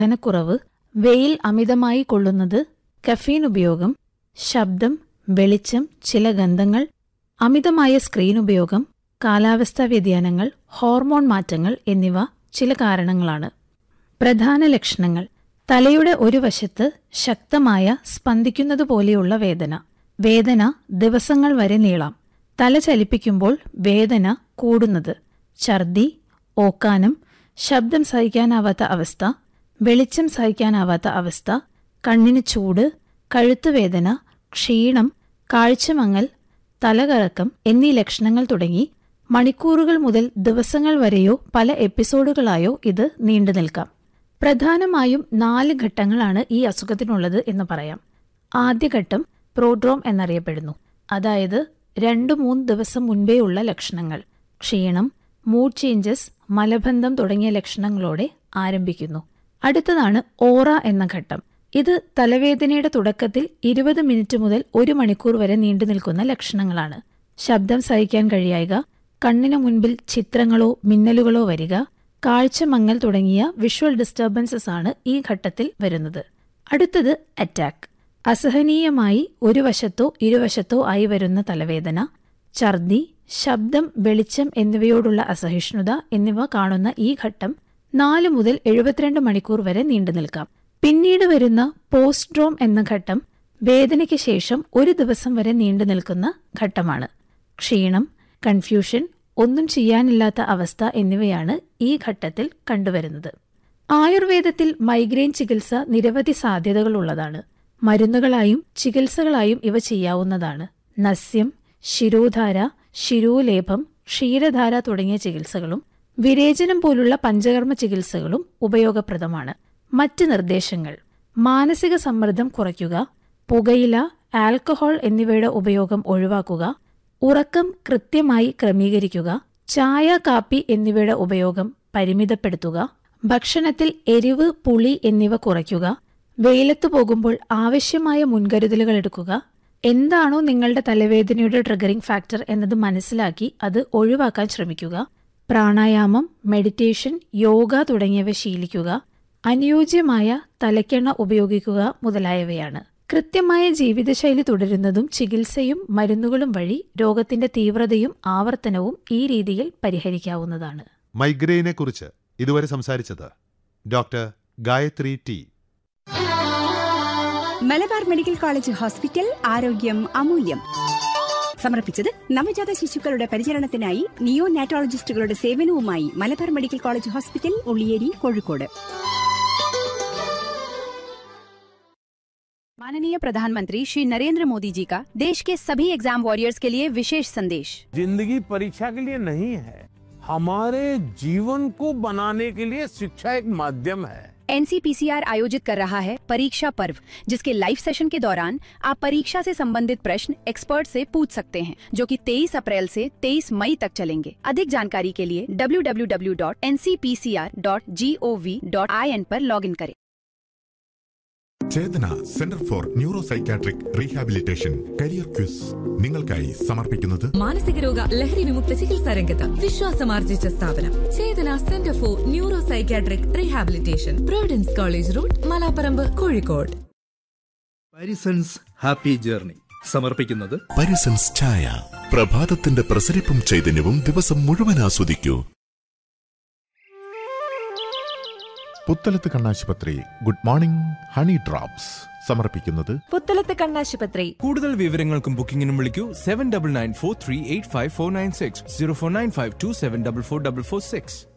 ദഹനക്കുറവ് വെയിൽ അമിതമായി കൊള്ളുന്നത് കഫീൻ ഉപയോഗം ശബ്ദം വെളിച്ചം ചില ഗന്ധങ്ങൾ അമിതമായ സ്ക്രീൻ ഉപയോഗം കാലാവസ്ഥാ വ്യതിയാനങ്ങൾ ഹോർമോൺ മാറ്റങ്ങൾ എന്നിവ ചില കാരണങ്ങളാണ് പ്രധാന ലക്ഷണങ്ങൾ തലയുടെ ഒരു വശത്ത് ശക്തമായ സ്പന്ദിക്കുന്നതുപോലെയുള്ള വേദന വേദന ദിവസങ്ങൾ വരെ നീളാം തല ചലിപ്പിക്കുമ്പോൾ വേദന കൂടുന്നത് ഛർദി ഓക്കാനം ശബ്ദം സഹിക്കാനാവാത്ത അവസ്ഥ വെളിച്ചം സഹിക്കാനാവാത്ത അവസ്ഥ കണ്ണിന് ചൂട് കഴുത്തുവേദന ക്ഷീണം കാഴ്ചമങ്ങൽ തലകറക്കം എന്നീ ലക്ഷണങ്ങൾ തുടങ്ങി മണിക്കൂറുകൾ മുതൽ ദിവസങ്ങൾ വരെയോ പല എപ്പിസോഡുകളായോ ഇത് നീണ്ടു നിൽക്കാം പ്രധാനമായും നാല് ഘട്ടങ്ങളാണ് ഈ അസുഖത്തിനുള്ളത് എന്ന് പറയാം ആദ്യഘട്ടം പ്രോഡ്രോം എന്നറിയപ്പെടുന്നു അതായത് രണ്ടു മൂന്ന് ദിവസം മുൻപേ ഉള്ള ലക്ഷണങ്ങൾ ക്ഷീണം മൂഡ് ചേഞ്ചസ് മലബന്ധം തുടങ്ങിയ ലക്ഷണങ്ങളോടെ ആരംഭിക്കുന്നു അടുത്തതാണ് ഓറ എന്ന ഘട്ടം ഇത് തലവേദനയുടെ തുടക്കത്തിൽ ഇരുപത് മിനിറ്റ് മുതൽ ഒരു മണിക്കൂർ വരെ നീണ്ടു നിൽക്കുന്ന ലക്ഷണങ്ങളാണ് ശബ്ദം സഹിക്കാൻ കഴിയായക കണ്ണിനു മുൻപിൽ ചിത്രങ്ങളോ മിന്നലുകളോ വരിക കാഴ്ച മങ്ങൽ തുടങ്ങിയ വിഷ്വൽ ഡിസ്റ്റർബൻസസ് ആണ് ഈ ഘട്ടത്തിൽ വരുന്നത് അടുത്തത് അറ്റാക്ക് അസഹനീയമായി ഒരു വശത്തോ ഇരുവശത്തോ ആയി വരുന്ന തലവേദന ഛർദി ശബ്ദം വെളിച്ചം എന്നിവയോടുള്ള അസഹിഷ്ണുത എന്നിവ കാണുന്ന ഈ ഘട്ടം നാല് മുതൽ എഴുപത്തിരണ്ട് മണിക്കൂർ വരെ നീണ്ടു നിൽക്കാം പിന്നീട് വരുന്ന പോസ്റ്റ്ഡ്രോം എന്ന ഘട്ടം വേദനയ്ക്ക് ശേഷം ഒരു ദിവസം വരെ നീണ്ടു നിൽക്കുന്ന ഘട്ടമാണ് ക്ഷീണം കൺഫ്യൂഷൻ ഒന്നും ചെയ്യാനില്ലാത്ത അവസ്ഥ എന്നിവയാണ് ഈ ഘട്ടത്തിൽ കണ്ടുവരുന്നത് ആയുർവേദത്തിൽ മൈഗ്രെയിൻ ചികിത്സ നിരവധി സാധ്യതകളുള്ളതാണ് മരുന്നുകളായും ചികിത്സകളായും ഇവ ചെയ്യാവുന്നതാണ് നസ്യം ശിരോധാര ശിരോലേപം ക്ഷീരധാര തുടങ്ങിയ ചികിത്സകളും വിരേചനം പോലുള്ള പഞ്ചകർമ്മ ചികിത്സകളും ഉപയോഗപ്രദമാണ് മറ്റ് നിർദ്ദേശങ്ങൾ മാനസിക സമ്മർദ്ദം കുറയ്ക്കുക പുകയില ആൽക്കഹോൾ എന്നിവയുടെ ഉപയോഗം ഒഴിവാക്കുക ഉറക്കം കൃത്യമായി ക്രമീകരിക്കുക ചായ കാപ്പി എന്നിവയുടെ ഉപയോഗം പരിമിതപ്പെടുത്തുക ഭക്ഷണത്തിൽ എരിവ് പുളി എന്നിവ കുറയ്ക്കുക വെയിലത്തു പോകുമ്പോൾ ആവശ്യമായ മുൻകരുതലുകൾ എടുക്കുക എന്താണോ നിങ്ങളുടെ തലവേദനയുടെ ട്രിഗറിംഗ് ഫാക്ടർ എന്നത് മനസ്സിലാക്കി അത് ഒഴിവാക്കാൻ ശ്രമിക്കുക പ്രാണായാമം മെഡിറ്റേഷൻ യോഗ തുടങ്ങിയവ ശീലിക്കുക അനുയോജ്യമായ തലക്കെണ്ണ ഉപയോഗിക്കുക മുതലായവയാണ് കൃത്യമായ ജീവിതശൈലി തുടരുന്നതും ചികിത്സയും മരുന്നുകളും വഴി രോഗത്തിന്റെ തീവ്രതയും ആവർത്തനവും ഈ രീതിയിൽ പരിഹരിക്കാവുന്നതാണ് മൈഗ്രെയിനെ കുറിച്ച് ഇതുവരെ സംസാരിച്ചത് doctor Gayathri T Malabar medical college hospital ആരോഗ്യം അമൂല്യം സമർപ്പിച്ചത് നവജാത ശിശുക്കളുടെ പരിചരണത്തിനായി നിയോ നാറ്റോളജിസ്റ്റുകളുടെ സേവനവുമായി Malabar medical college hospital Ulliyeri Kozhikode माननीय प्रधानमंत्री श्री नरेंद्र मोदी जी का देश के सभी एग्जाम वॉरियर्स के लिए विशेष संदेश जिंदगी परीक्षा के लिए नहीं है हमारे जीवन को बनाने के लिए शिक्षा एक माध्यम है एनसीपीसीआर आयोजित कर रहा है परीक्षा पर्व जिसके लाइव सेशन के दौरान आप परीक्षा से संबंधित प्रश्न एक्सपर्ट से पूछ सकते हैं जो कि 23 अप्रैल से 23 मई तक चलेंगे अधिक जानकारी के लिए www.ncpcr.gov.in पर लॉगिन करें Chethana centre for neuro psychiatric rehabilitation career quiz നിങ്ങൾക്കായി സമർപ്പിക്കുന്നത് മാനസിക രോഗ ലഹരി വിമുക്ത ചികിത്സാ രംഗത്ത് വിശ്വാസമാർജിച്ച സ്ഥാപനം Chethana centre for neuro psychiatric rehabilitation providence college road Malaparamba Kozhikode Parisons happy journey സമർപ്പിക്കുന്നത് പരിസൻസ് ചായ പ്രഭാതത്തിന്റെ പ്രസരിപ്പും ചൈതന്യവും ദിവസം മുഴുവൻ ആസ്വദിക്കൂ പുത്തലത്ത് കണ്ണാശുപത്രി ഗുഡ് മോർണിംഗ് ഹണി ഡ്രോപ്സ് സമർപ്പിക്കുന്നത് പുത്തലത്ത് കണ്ണാശുപത്രി കൂടുതൽ വിവരങ്ങൾക്കും ബുക്കിംഗിനും വിളിക്കൂ seven double nine four three eight five four nine six zero four nine five two seven double four double four six